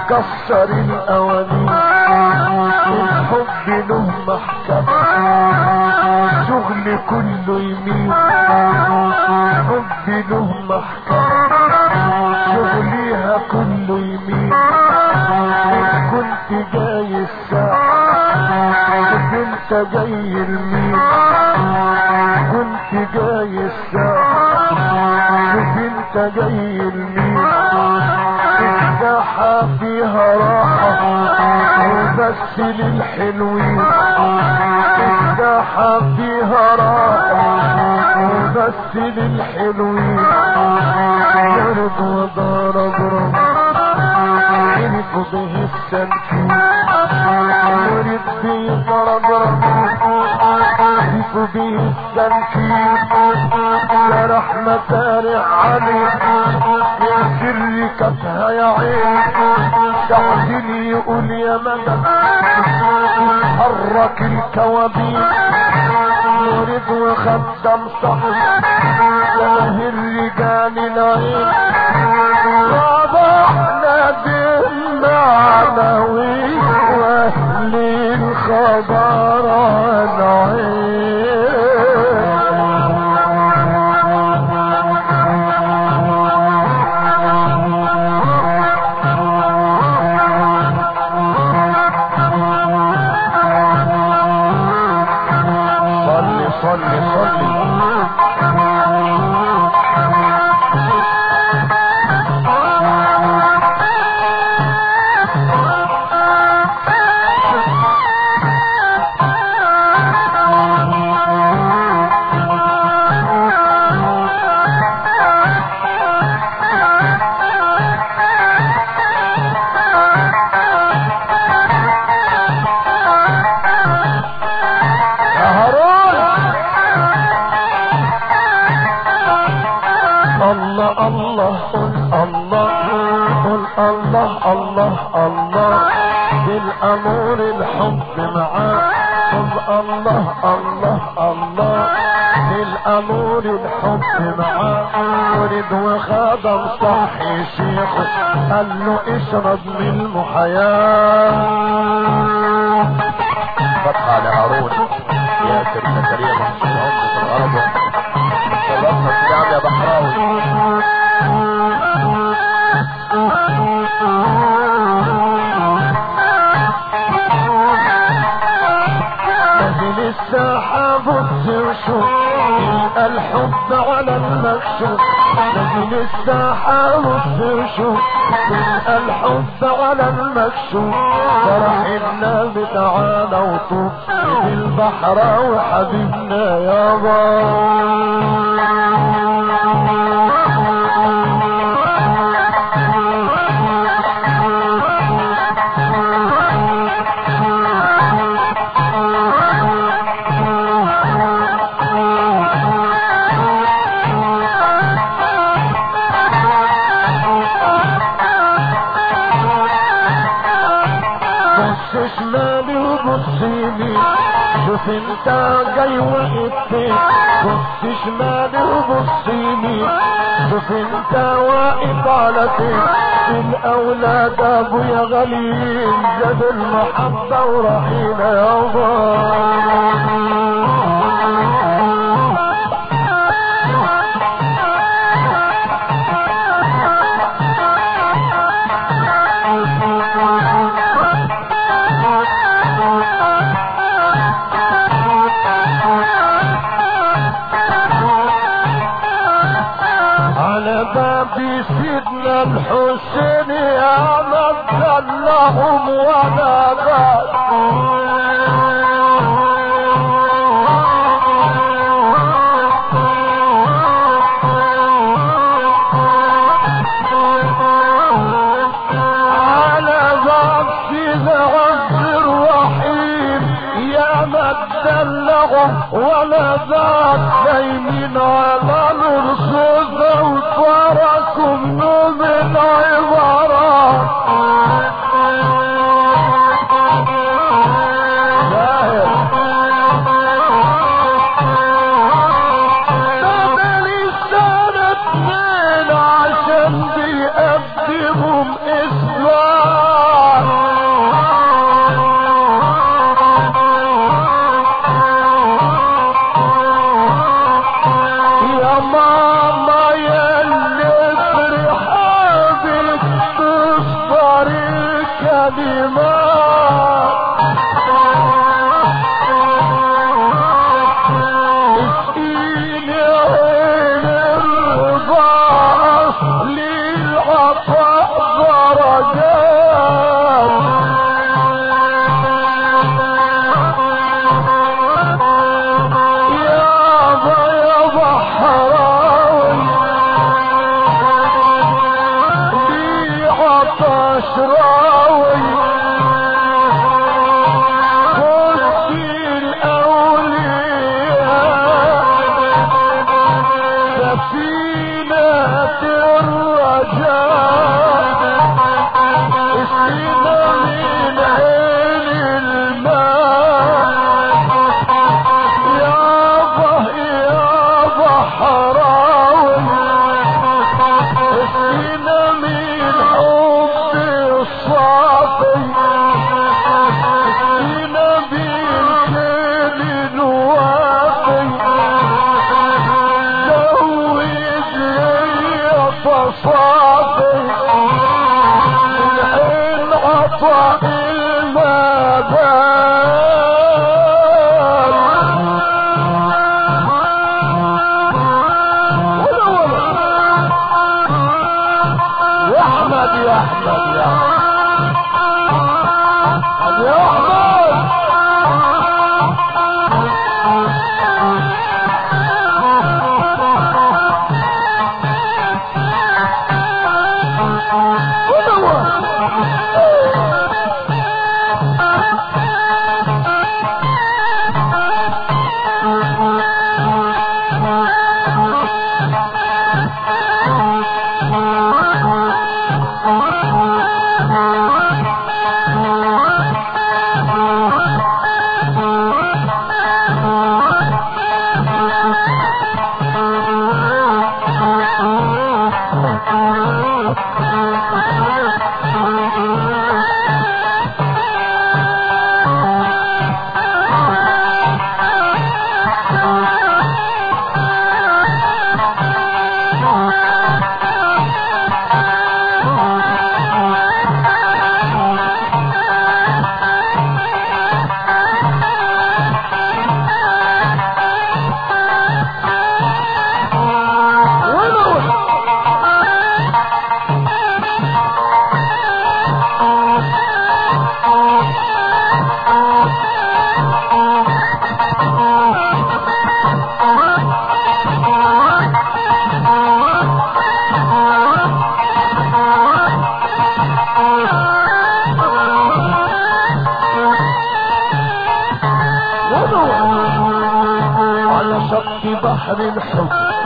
كسر القوانين الحب له محكمة شغل كله يمين الحب له محكمة شغليها كله يمين إن كنت جاي الساعة شوف انت جاي المين كنت جاي الساعة شوف انت جاي المين الساحة فيها راحة وبس للحلوين الساحة فيها راحة وبس للحلوين ضرب وضرب رب عرف به السلكين ورد به ضرب رب عرف به السلكين يا رحمة سارع عليك يا سر كفها يا عين تعزني يقول يا مدد حرك الكوابيس ورد وخدم صحن شبه الرجال العين ربحنا بالمعنوي واهل الخبر صلي صلي صلي يا هارون الله الله قل الله قل الله الله الله بالامور الحب معاه قل الله الله الله بالامور الحب معاه ورد وخادم صحي شيخه قال له اشرب من المحياه فتحة لهارون ياسر زكريا محسن عمدة الغرب شرفنا السلام يا بحراوي نزل الساحة بص وشوف يلقى الحب على المكشوف نزل الساحة بص وشوف يلقى الحب على المكشوف فرح النبي تعالى وطوف في البحر وحبيبنا يابا بص شمالي وبص يمين شوف انت جاي واقف فين بص شمالي وبص يمين شوف انت واقف على فين الاولاد ابويا غاليين زاد المحبة ورحينا يابا على باب سيدنا الحسين يا مكة لهم ولا على باب سيدنا عبد الرحيم يا مكة لهم ولا ذات نايمين على الرصوصة وتركوا نوم العبارات سنة اتنين عشان بيقدمهم اسلام البشراوي قلت الأولياء سفينة الرجاء اسقينا من عين الماء يابا يابا حراوي اسقينا من حب الصافي اسقينا بالكيل الوافي زوج لي تصافي الحين عطى المبال يا احمد يا احمد يا احمد يا احمد على شط بحر الحب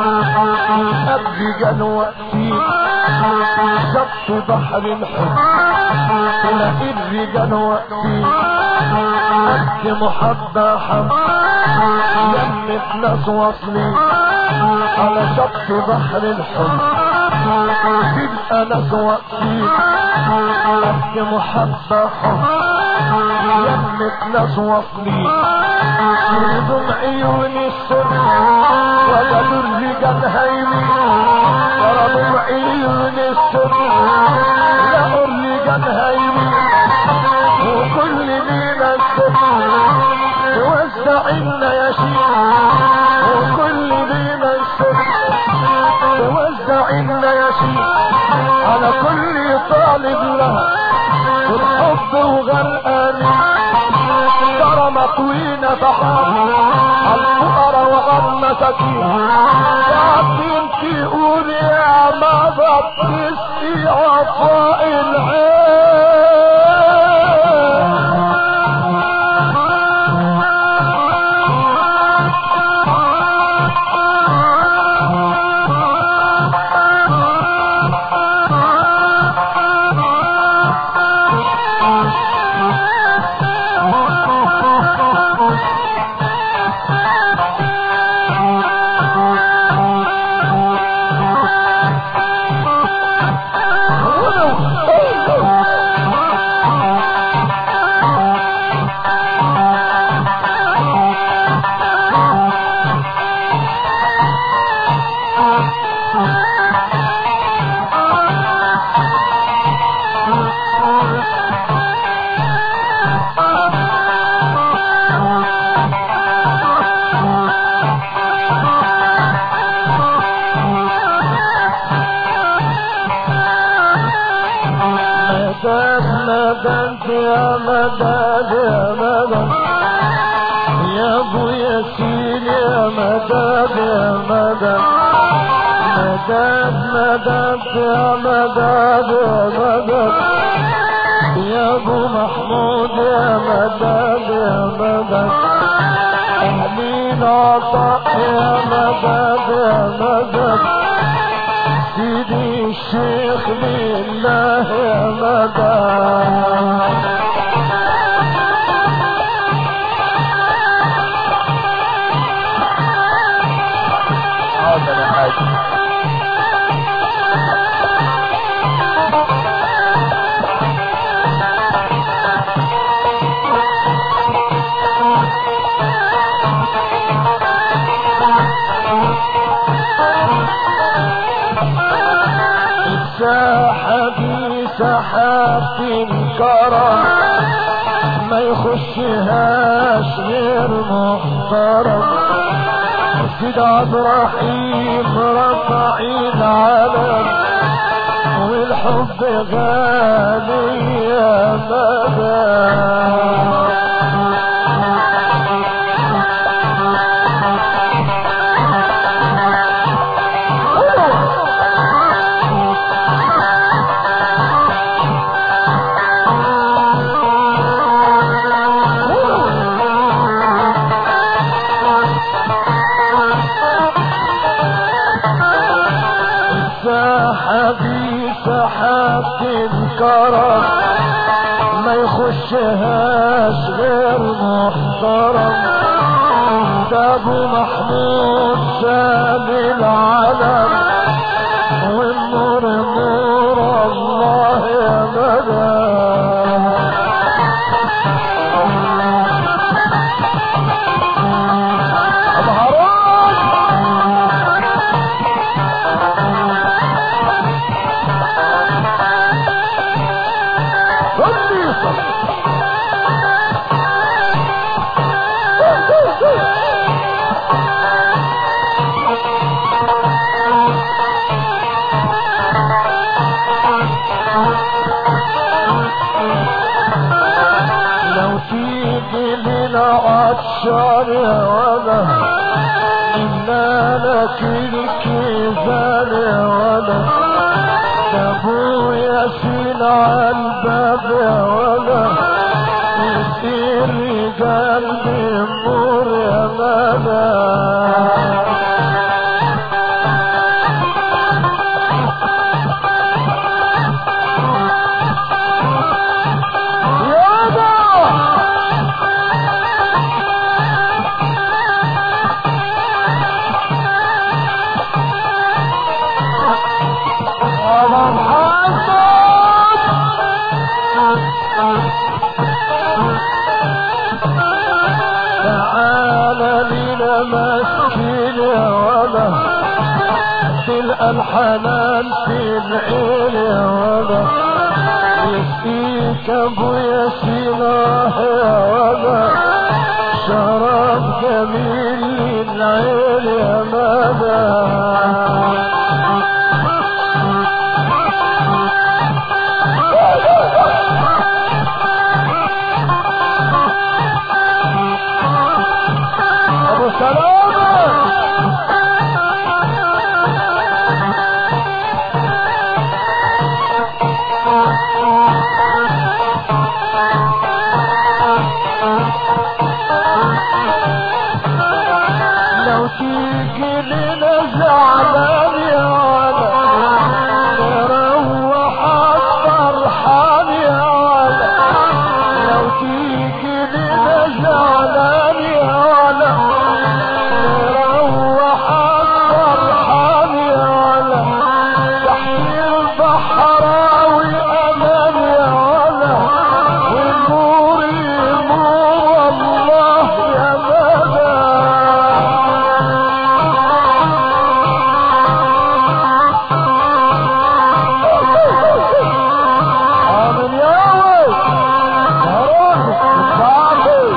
أبقى وقتي شط بحر الحب تلاقي الرجال وقتي قد محبة حب لمت ناس واصلين على شط بحر الحب تبقى ناس واقفين قد محبة حب لمت ناس واصلين يريدون عيون السر وجدوا الرجال هايمين ضربوا عيون السر لقوا الرجال هايمين وكل ليلة السر توزع النياشين وكل ليلة السر توزع النياشين على كل طالب لها والحب وغرقانين ترى مطوينة تحاط الفقراء والمساكين يا تقول يا ماذا تسقي عطاء مدد مدد يا مدد يا مدد يا ابو ياسين يا مدد يا مدد مدد مدد يا مدد يا مدد ابو محمود يا مدد يا مدد امين عطاء يا مدد يا مدد سيدي الشيخ لله يا مدد حاضر يا حاج ساحبي سحابة الكرم ما يخشهاش غير محترم سيد عبد الرحيم رفع العلم والحب غالي يا مدى سحبي سحبت الكرم ما يخشهاش غير محترم ده ابو محمود سام العالم والنور نور الله يا مدى ابو هارون صلي صلي لو تيجي لنا عطشان يا ولد إنا لك الكفال يا ولد ابويا سين عالباب يا ولد يصير قلبي النور يا مدى تعالى لنا مسكين يا ولد تلقى الحنان في العين يا ولد يسقيك ابو ياسيناه يا ولد شراب جميل للعين يا مدى ابو سلامه لو تيجي لنا زعلان يا ولد نروح الفرحان يا ولد لو تيجي لنا زعلان يا ولد نروح الفرحان يا ولد تحت البحراوي امان يا ولد والنور ينور الله يا مدى آمين يا ولد يا روحي صاحي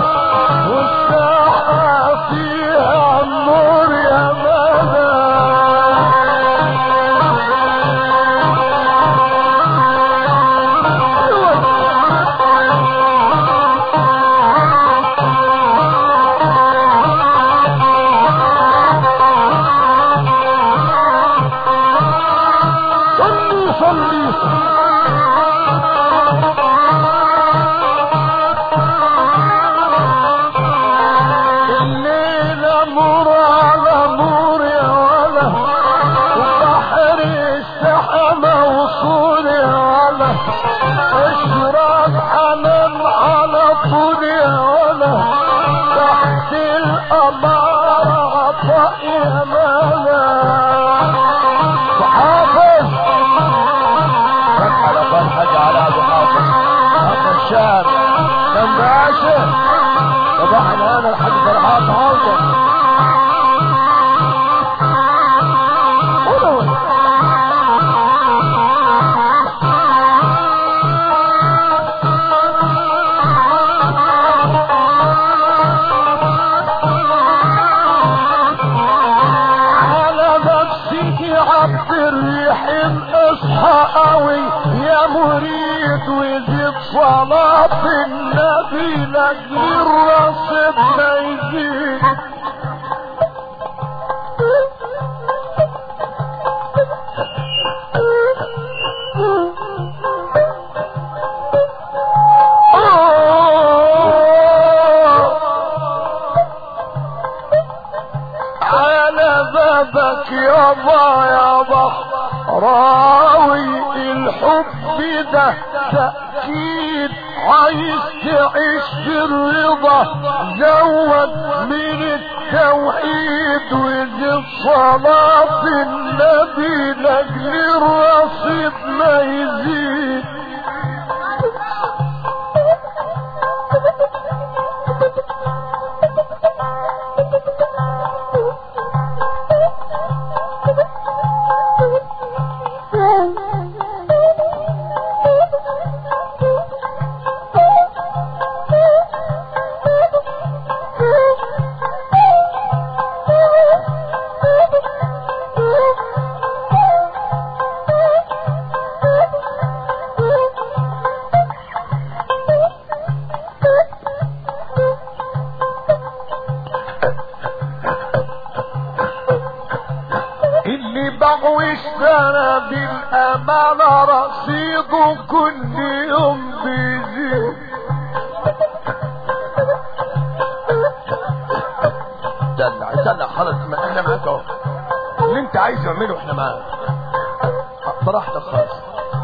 والساحة فيها النور يا صلي صلي الليلة نور على نور يا ولا وبحر السحاب موصول يا ولا اشرب حنان على طول يا ولا تحت القمر عطاء يا ملا حافظ فتح لقد حج على ابو حافظ ابو الشام كان باشر صباح الهنا الحاج فرحات عوضة على نفسك عبد الرحيم اصحى قوي يا مريد وزيد صلاة النبي لاجل الرصيد ما يزيد على بابك يابا يابا راوي الحب ده تأكيد عايز تعيش في الرضا زود من التوحيد وزد صلاة النبي لاجل الرصيد ما يزيد اللي بغوش سنة بالأمانة رصيده كل يوم بيزيد دلع دلع خلاص ما احنا معاك اهو اللي انت عايزه اعمله احنا معاك براحتك خالص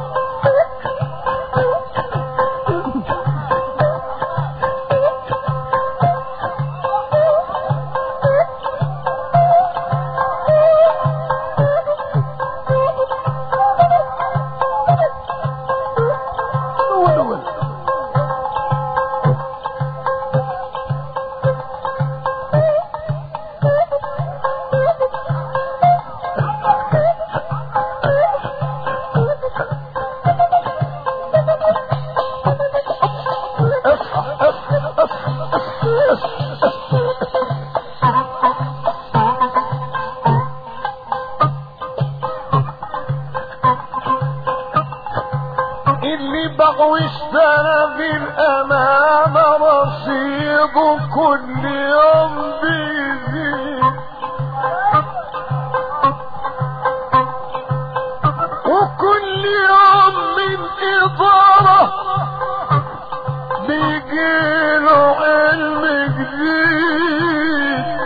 قول قول اصحى اصحى اصحى اصحى اللي بغوش سنة بالأمام رصيده كل يوم بيزيد وكل يوم من إدارة بيجيله علم جديد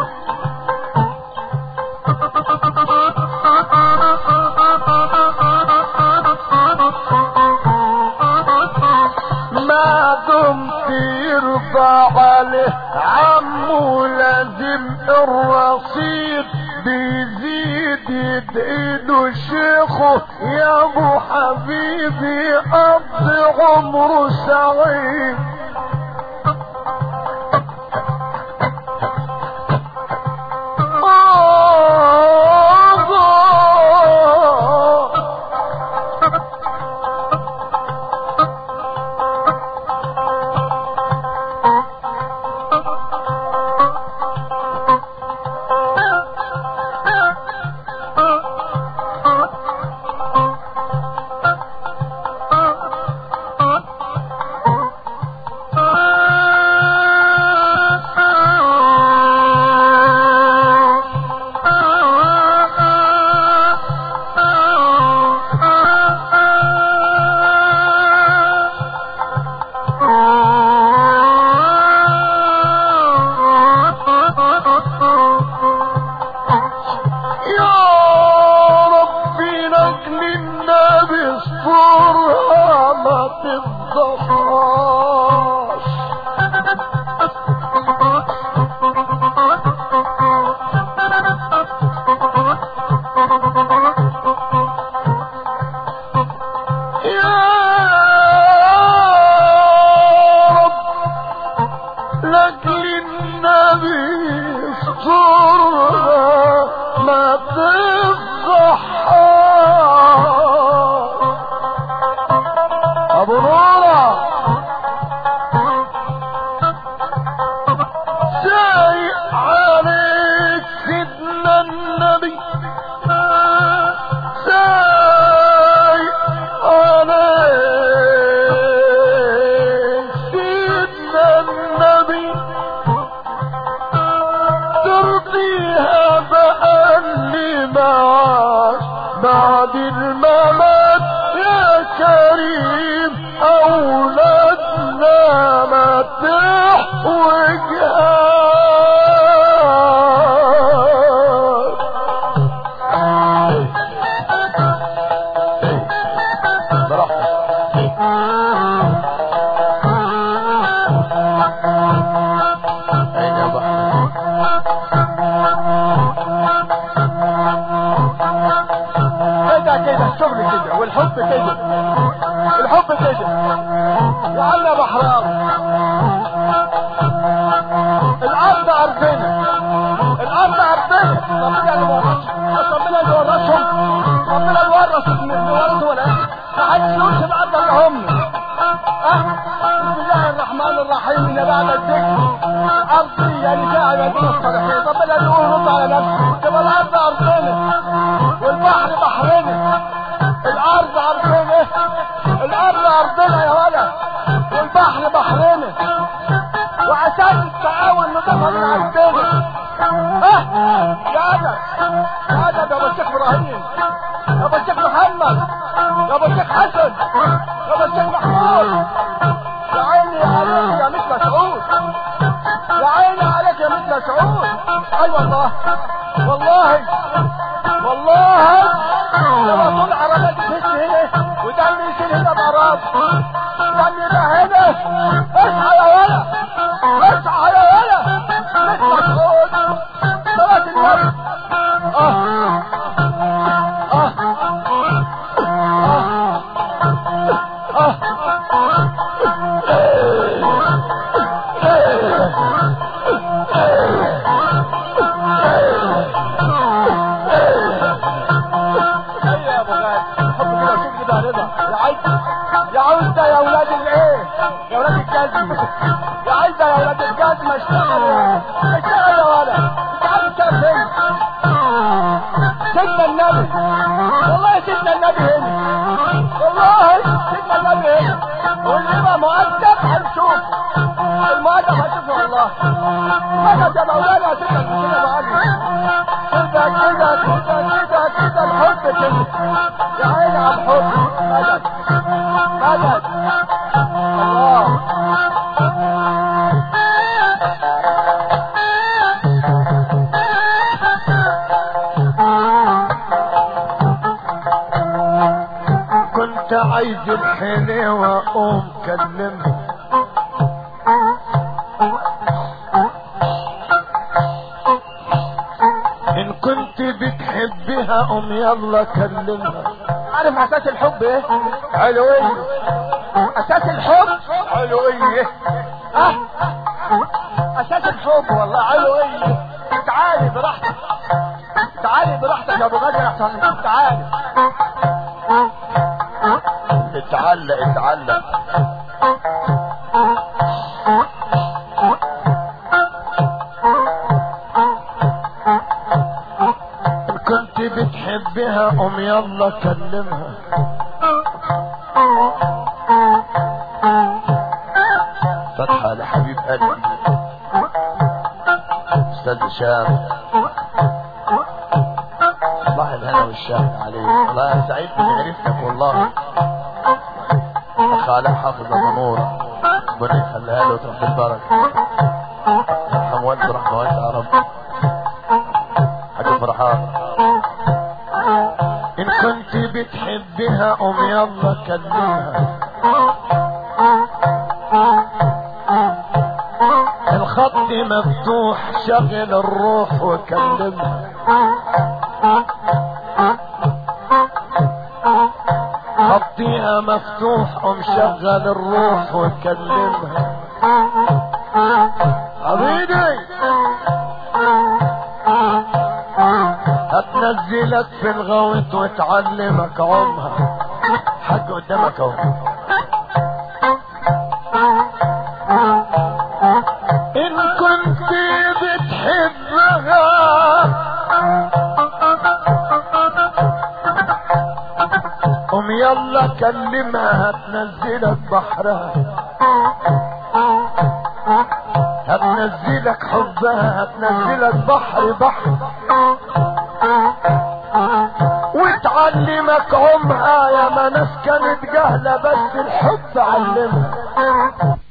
ما دمت يرضى عليه عمو لازم الرصيد بيزيد يدعيله شيخه يا ابو حبيبي قضي عمره سعيد آه لاجل النبي استرها ما تفضحها ابو نورة سايق عليك سيدنا النبي سايق عليك سيدنا النبي ترضيها بقى اللي معاك بعد الممات يا كريم أولادنا ما تحوجها اين يا ابو احمد كده كده الشغل كده والحب كده الحب كده يا عم يا بحرام الارض ارضنا الارض ارضنا ربنا اللي ورث ربنا اللي ورثهم ربنا اللي ورث اللي ورثه ولا إيه؟ ما حدش يقولش الارض الا هم أه؟ بسم الله الرحمن الرحيم ان بعد الذكر ارضي يعني فيها عبادنا الصالحين ربنا اللي يقول رد على نفسه تبقى الارض ارضنا والبحر بحرنا الارض ارضنا الارض ارضنا يا ولد والبحر بحرنا واساس التعاون نضافه من عندنا ها يا ادم يا ادم يا ابو الشيخ ابراهيم يا ابو الشيخ محمد يا ابو الشيخ حسن يا ابو الشيخ محمود يا عيني عليك يا مثل سعود يا عيني عليك يا مثل سعود اي والله والله والله لما طول عربات تخش هنا وده اللي يشيل هنا بأراض ده اللي ده هنا اصحى يا ولا اصحى يا ولا مثل سعود صلاة النبي اه اه اه اه ايوه يا ابو غالي حط كده وشوف كده رضا يا عايز يا عاوز يا اولاد الايه يا اولاد الجزم يا عايز يا اولاد الجزم اشتغل اشتغل يا ولد انت عارف تشتغل فين سيدنا النبي والله سيدنا النبي هنا والله سيدنا النبي هنا واللي ما مؤدب هنشوف المؤدب هنشوفه والله فقط يا مولانا يا سيدنا كده بقى كده كده كده كده كده الحب كده يا عيني على الحب مدد مدد الله كنت عايز الحلوة اقوم كلمها ان كنت بتحبها قوم يلا كلمها عارف اساس الحب ايه علوية اساس الحب علوية اه اساس الحب والله علوية تعالي براحتك تعالي براحتك يا ابو غدر احسن تعالي اتعلق اتعلق إن كنت بتحبها قوم يلا كلمها فتحة لحبيب قلبي استاذ هشام الله الهنا والشهد عليك والله انا سعيد اني عرفتك والله خالق حافظ ابو نور ربنا يخليها له وتربي البركه يرحم والده رحمه واسعه يا رب حاج فرحان إن كنت بتحبها قوم يلا كلمها الخط مفتوح شغل الروح وكلمها خطيها مفتوح ومشغل الروح وكلمها حبيبي هتنزلك في الغوط وتعلمك عمها حق قدامك اهو ان كنت بتحبها قوم يلا كلمها هتنزلك بحرها هتنزلك حبها هتنزلك بحر بحر وتعلمك عمها يا ما ناس كانت جهلة بس الحب علمها